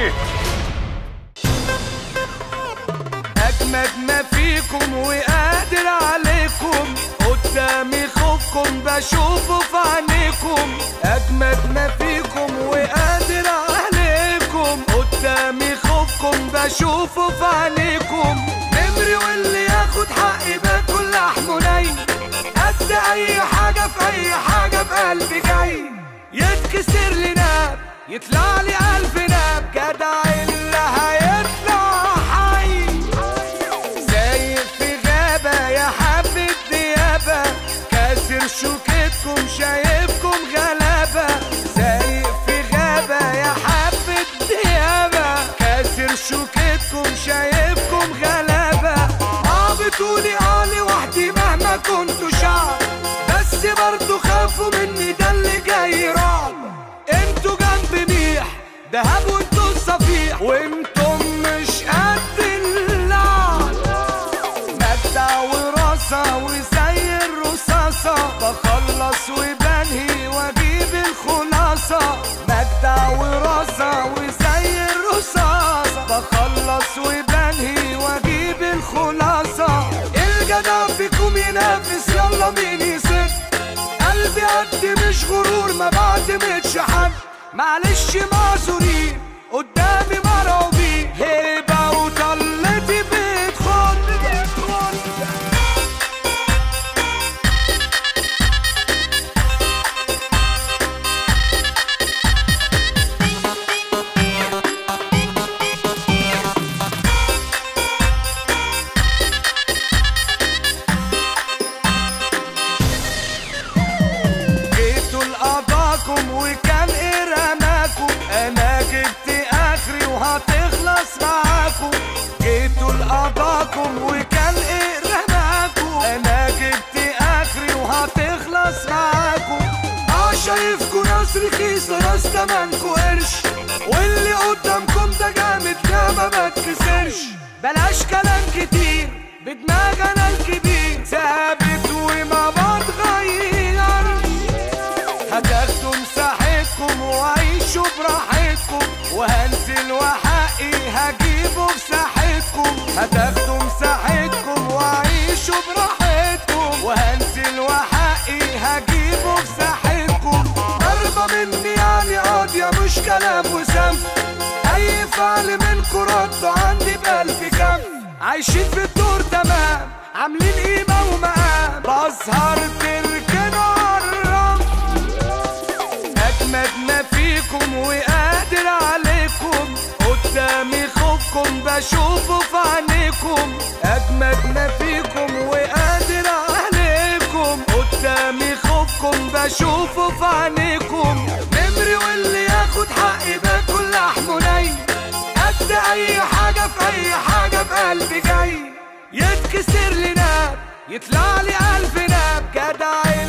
عليه اجمد ما فيكم وقادر عليكم قدامي خوفكم بشوفه في عينيكم اجمد ما فيكم وقادر عليكم قدامي خوفكم بشوفه في عينيكم نمري واللي ياخد حقي باكل لحمه ني قد اي حاجه في اي حاجه في قلبي جاي يتكسر لي ناب يطلع لي الف ناب جدع اللي هيطلع حي سايق في غابة يا حبة ديابة كاسر شوكتكم شايفكم غلابة سايق في غابة يا حبة ديابة كاسر شوكتكم شايفكم غلابة اه بتقولي اه لوحدي مهما كنتوا شعب بس برضو خافوا مني ده اللي جاي رعب انتوا جنب ميح دهب وانتوا الصفيح وانتم مش قد اللعب مجدع وراسة وزي الرصاصة بخلص وبنهي واجيب الخلاصة مجدع وراسة وزي الرصاصة بخلص وبنهي واجيب الخلاصة الجدع فيكم ينافس يلا مين يسد قلبي قد مش غرور ما بعتمدش حد معلش معذورين قدامي مرعوبين هيبة وطلتي بتخن بتخن جيتوا لقضاكم وكان ايه رماكم انا جبت اخري وهتخلص معاكم جيتوا لقضاكم وكان ايه رماكم انا جبت اخري وهتخلص معاكم اه شايفكوا ناس رخيصة ناس تمنكوا قرش واللي قدامكم ده جامد لا ما بتكسرش بلاش كلام كتير بدماغ انا الكبير ثابت وما بتغيرش هتاخدوا مساحتكم وعيشوا براحتكم وهنزل وحقي هجيبه في ساحتكم هتاخدوا مساحتكم وعيشوا براحتكم وهنزل وحقي هجيبه في ساحتكم ضربة مني يعني قاضية مش كلام وسم أي فعل منكم ردوا عندي بألف كف عايشين في الدور تمام عاملين قيمة ومقام بظهر تركنوا عالرمل أجمد ما فيكم وقادر عليكم قدامي خوفكم بشوفه في عينيكم أجمد ما فيكم وقادر عليكم قدامي خوفكم بشوفه في عينيكم نمري واللي ياخد حقي باكل لحمه ني قد أي حاجة في أي حاجة في قلبي جاي يتكسر لي ناب يطلع لي ألف ناب جدع